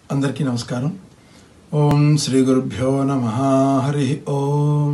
అందరికీ నమస్కారం ఓం శ్రీ గురుభ్యో నమ హరి ఓం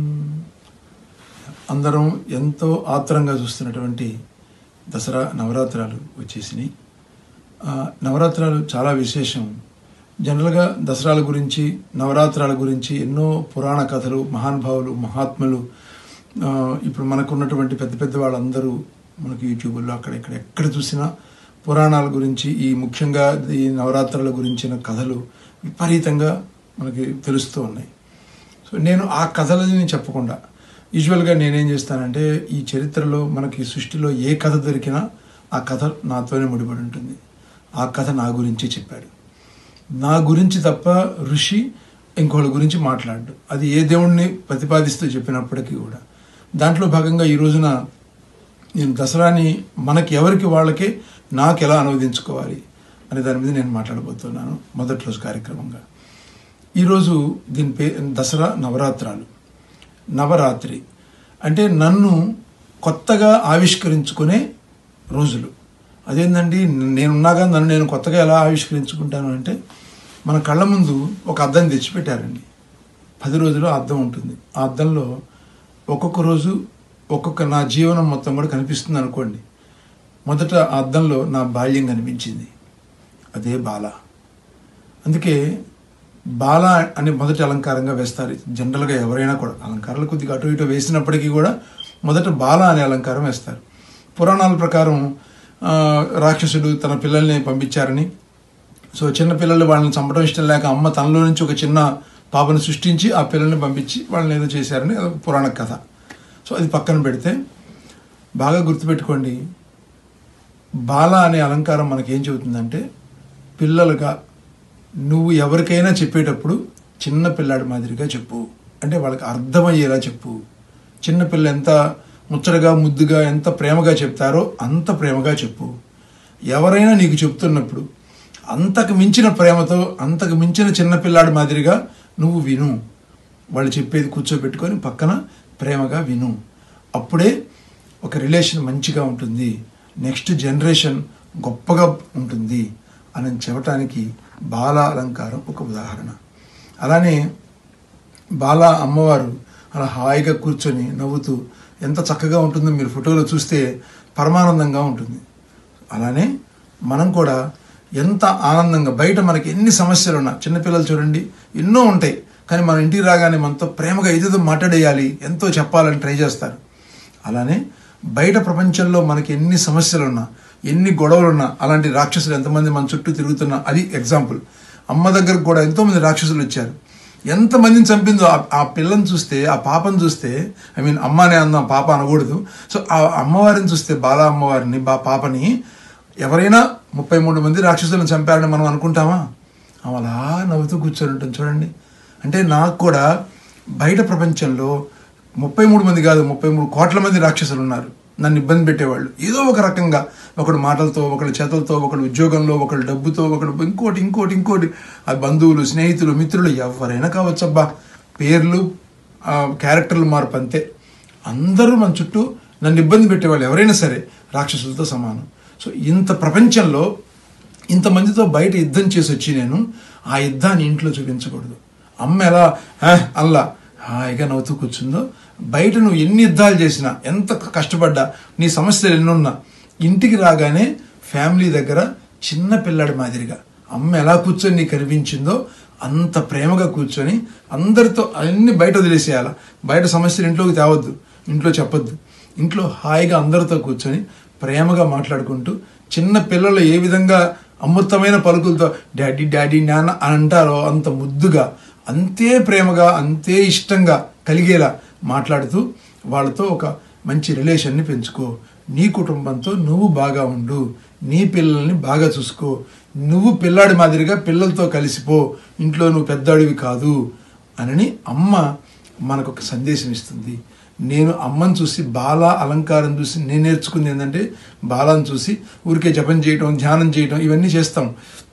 అందరం ఎంతో ఆత్రంగా చూస్తున్నటువంటి దసరా నవరాత్రాలు వచ్చేసినాయి ఆ, నవరాత్రాలు చాలా విశేషం జనరల్గా దసరాల గురించి నవరాత్రాల గురించి ఎన్నో పురాణ కథలు మహానుభావులు మహాత్ములు ఆ, ఇప్పుడు మనకున్నటువంటి పెద్ద పెద్ద వాళ్ళందరూ మనకి యూట్యూబ్లో అక్కడ ఇక్కడ ఎక్కడ చూసినా పురాణాల గురించి ఈ ముఖ్యంగా ఈ నవరాత్రుల గురించిన కథలు విపరీతంగా మనకి తెలుస్తూ ఉన్నాయి సో నేను ఆ కథలని చెప్పకుండా యూజువల్గా నేనేం చేస్తానంటే ఈ చరిత్రలో మనకి సృష్టిలో ఏ కథ దొరికినా ఆ కథ నాతోనే ముడిపడి ఉంటుంది ఆ కథ నా గురించి చెప్పాడు నా గురించి తప్ప ఋషి ఇంకోళ్ళ గురించి మాట్లాడు అది ఏ దేవుణ్ణి ప్రతిపాదిస్తూ చెప్పినప్పటికీ కూడా దాంట్లో భాగంగా ఈ రోజున నేను దసరాని మనకి ఎవరికి వాళ్ళకే నాకు ఎలా అనువదించుకోవాలి అనే దాని మీద నేను మాట్లాడబోతున్నాను మొదటి రోజు కార్యక్రమంగా ఈరోజు దీని పే దసరా నవరాత్రాలు నవరాత్రి అంటే నన్ను కొత్తగా ఆవిష్కరించుకునే రోజులు అదేంటండి నేనున్నాగా నన్ను నేను కొత్తగా ఎలా ఆవిష్కరించుకుంటాను అంటే మన కళ్ళ ముందు ఒక అద్దం తెచ్చిపెట్టారండి పది రోజులు ఆ అద్దం ఉంటుంది ఆ అద్దంలో ఒక్కొక్క రోజు ఒక్కొక్క నా జీవనం మొత్తం కూడా కనిపిస్తుంది అనుకోండి మొదట ఆ అద్దంలో నా బాల్యం కనిపించింది అదే బాల అందుకే బాల అనే మొదటి అలంకారంగా వేస్తారు జనరల్గా ఎవరైనా కూడా అలంకారాలు కొద్దిగా అటు ఇటు వేసినప్పటికీ కూడా మొదట బాల అనే అలంకారం వేస్తారు పురాణాల ప్రకారం ఆ, రాక్షసుడు తన పిల్లల్ని పంపించారని సో చిన్న పిల్లలు వాళ్ళని చంపడం ఇష్టం లేక అమ్మ తనలో నుంచి ఒక చిన్న పాపను సృష్టించి ఆ పిల్లల్ని పంపించి వాళ్ళని ఏదో చేశారని అదొక పురాణ కథ సో అది పక్కన పెడితే బాగా గుర్తుపెట్టుకోండి బాల అనే అలంకారం మనకేం చెబుతుందంటే పిల్లలుగా నువ్వు ఎవరికైనా చెప్పేటప్పుడు చిన్న పిల్లాడి మాదిరిగా చెప్పు అంటే వాళ్ళకి అర్థమయ్యేలా చెప్పు చిన్న పిల్ల ఎంత ముచ్చటగా ముద్దుగా ఎంత ప్రేమగా చెప్తారో అంత ప్రేమగా చెప్పు ఎవరైనా నీకు చెప్తున్నప్పుడు అంతకు మించిన ప్రేమతో అంతకు మించిన చిన్న పిల్లాడి మాదిరిగా నువ్వు విను వాళ్ళు చెప్పేది కూర్చోబెట్టుకొని పక్కన ప్రేమగా విను అప్పుడే ఒక రిలేషన్ మంచిగా ఉంటుంది నెక్స్ట్ జనరేషన్ గొప్పగా ఉంటుంది అని చెప్పటానికి బాల అలంకారం ఒక ఉదాహరణ అలానే బాల అమ్మవారు అలా హాయిగా కూర్చొని నవ్వుతూ ఎంత చక్కగా ఉంటుందో మీరు ఫోటోలో చూస్తే పరమానందంగా ఉంటుంది అలానే మనం కూడా ఎంత ఆనందంగా బయట మనకి ఎన్ని సమస్యలు ఉన్నా చిన్నపిల్లలు చూడండి ఎన్నో ఉంటాయి కానీ మన ఇంటికి రాగానే మనతో ప్రేమగా ఏదేదో మాట్లాడేయాలి ఎంతో చెప్పాలని ట్రై చేస్తారు అలానే బయట ప్రపంచంలో మనకి ఎన్ని సమస్యలు ఉన్నా ఎన్ని గొడవలు ఉన్నా అలాంటి రాక్షసులు ఎంతమంది మన చుట్టూ తిరుగుతున్నా అది ఎగ్జాంపుల్ అమ్మ దగ్గరకు కూడా ఎంతోమంది రాక్షసులు వచ్చారు ఎంతమందిని చంపిందో ఆ- ఆ పిల్లని చూస్తే ఆ పాపను చూస్తే ఐ మీన్ అమ్మనే అందాం పాప అనకూడదు సో ఆ అమ్మవారిని చూస్తే బాల అమ్మవారిని బా పాపని ఎవరైనా ముప్పై మూడు మంది రాక్షసులను చంపారని మనం అనుకుంటామా ఆమె అలా నవ్వుతూ కూర్చొని ఉంటుంది చూడండి అంటే నాకు కూడా బయట ప్రపంచంలో ముప్పై మూడు మంది కాదు ముప్పై మూడు కోట్ల మంది రాక్షసులు ఉన్నారు నన్ను ఇబ్బంది పెట్టేవాళ్ళు ఏదో ఒక రకంగా ఒకడు మాటలతో ఒకడు చేతలతో ఒకడు ఉద్యోగంలో ఒకడు డబ్బుతో ఒకడు ఇంకోటి ఇంకోటి ఇంకోటి ఆ బంధువులు స్నేహితులు మిత్రులు ఎవరైనా కావచ్చబ్బా పేర్లు ఆ, క్యారెక్టర్లు మార్పు అంతే అందరూ మన చుట్టూ నన్ను ఇబ్బంది పెట్టేవాళ్ళు ఎవరైనా సరే రాక్షసులతో సమానం సో ఇంత ప్రపంచంలో ఇంతమందితో బయట యుద్ధం చేసి వచ్చి నేను ఆ యుద్ధాన్ని ఇంట్లో చూపించకూడదు అమ్మ ఎలా "ఆ, అల్లా హాయిగా నవ్వుతూ కూర్చుందో బయట నువ్వు ఎన్ని యుద్ధాలు చేసినా ఎంత కష్టపడ్డా నీ సమస్యలు ఎన్నున్నా ఇంటికి రాగానే ఫ్యామిలీ దగ్గర చిన్న పిల్లాడి మాదిరిగా అమ్మ ఎలా కూర్చొని నీకు కనిపించిందో అంత ప్రేమగా కూర్చొని అందరితో అన్ని బయట వదిలేసేయాల బయట సమస్యలు ఇంట్లోకి తేవద్దు ఇంట్లో చెప్పొద్దు ఇంట్లో హాయిగా అందరితో కూర్చొని ప్రేమగా మాట్లాడుకుంటూ చిన్న పిల్లలు ఏ విధంగా అమృతమైన పలుకులతో డాడీ డాడీ నాన్న అని అంటారో అంత ముద్దుగా అంతే ప్రేమగా అంతే ఇష్టంగా కలిగేలా మాట్లాడుతూ వాళ్ళతో ఒక మంచి రిలేషన్ని పెంచుకో నీ కుటుంబంతో నువ్వు బాగా ఉండు నీ పిల్లల్ని బాగా చూసుకో నువ్వు పిల్లాడి మాదిరిగా పిల్లలతో కలిసిపో ఇంట్లో నువ్వు పెద్దాడివి కాదు అనని అమ్మ మనకు ఒక సందేశం ఇస్తుంది నేను అమ్మని చూసి బాల అలంకారం చూసి నేను నేర్చుకుంది ఏంటంటే బాలాన్ని చూసి ఊరికే జపం చేయటం ధ్యానం చేయటం ఇవన్నీ చేస్తాం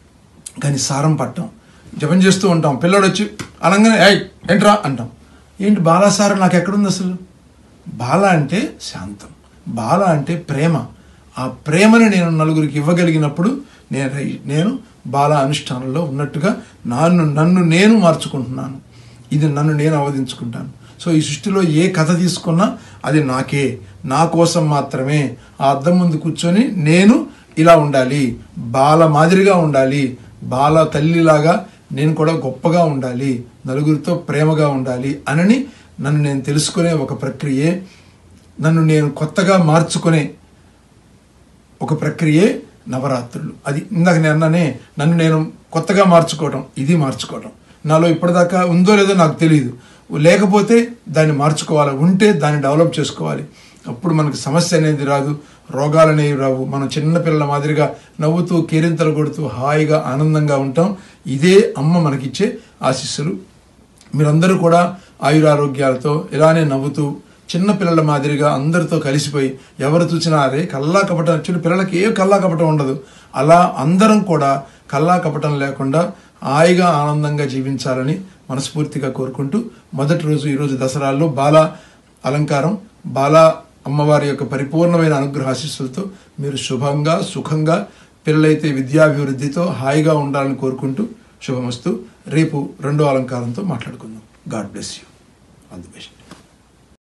కానీ సారం పట్టం జపం చేస్తూ ఉంటాం పిల్లాడు వచ్చి అనగానే ఏయ్ ఏంట్రా అంటాం ఏంటి బాలాసారం నాకు ఎక్కడుంది అసలు బాల అంటే శాంతం బాల అంటే ప్రేమ ఆ ప్రేమని నేను నలుగురికి ఇవ్వగలిగినప్పుడు నేను నేను బాల అనుష్ఠానంలో ఉన్నట్టుగా నన్ను నన్ను నేను మార్చుకుంటున్నాను ఇది నన్ను నేను అవధించుకుంటాను సో ఈ సృష్టిలో ఏ కథ తీసుకున్నా అది నాకే నా కోసం మాత్రమే ఆ అద్దం ముందు కూర్చొని నేను ఇలా ఉండాలి బాల మాదిరిగా ఉండాలి బాల తల్లిలాగా నేను కూడా గొప్పగా ఉండాలి నలుగురితో ప్రేమగా ఉండాలి అనని నన్ను నేను తెలుసుకునే ఒక ప్రక్రియే నన్ను నేను కొత్తగా మార్చుకునే ఒక ప్రక్రియే నవరాత్రులు అది ఇందాక నేను అన్నానే నన్ను నేను కొత్తగా మార్చుకోవడం ఇది మార్చుకోవడం నాలో ఇప్పటిదాకా ఉందో లేదో నాకు తెలియదు లేకపోతే దాన్ని మార్చుకోవాలి ఉంటే దాన్ని డెవలప్ చేసుకోవాలి అప్పుడు మనకు సమస్య అనేది రాదు రోగాలు అనేవి రావు మనం చిన్నపిల్లల మాదిరిగా నవ్వుతూ కేరింతలు కొడుతూ హాయిగా ఆనందంగా ఉంటాం ఇదే అమ్మ మనకిచ్చే ఆశీస్సులు మీరందరూ కూడా ఆయురారోగ్యాలతో ఇలానే నవ్వుతూ చిన్న పిల్లల మాదిరిగా అందరితో కలిసిపోయి ఎవరు చూసినా అరే కల్లా కపటం చిన్న పిల్లలకి ఏ కల్లా కపటం ఉండదు అలా అందరం కూడా కల్లా కపటం లేకుండా హాయిగా ఆనందంగా జీవించాలని మనస్ఫూర్తిగా కోరుకుంటూ మొదటి రోజు ఈరోజు దసరాల్లో బాల అలంకారం బాల అమ్మవారి యొక్క పరిపూర్ణమైన అనుగ్రహ ఆశీస్సులతో మీరు శుభంగా సుఖంగా పిల్లలైతే విద్యాభివృద్ధితో హాయిగా ఉండాలని కోరుకుంటూ శుభమస్తు రేపు రెండో అలంకారంతో మాట్లాడుకుందాం God bless you all the best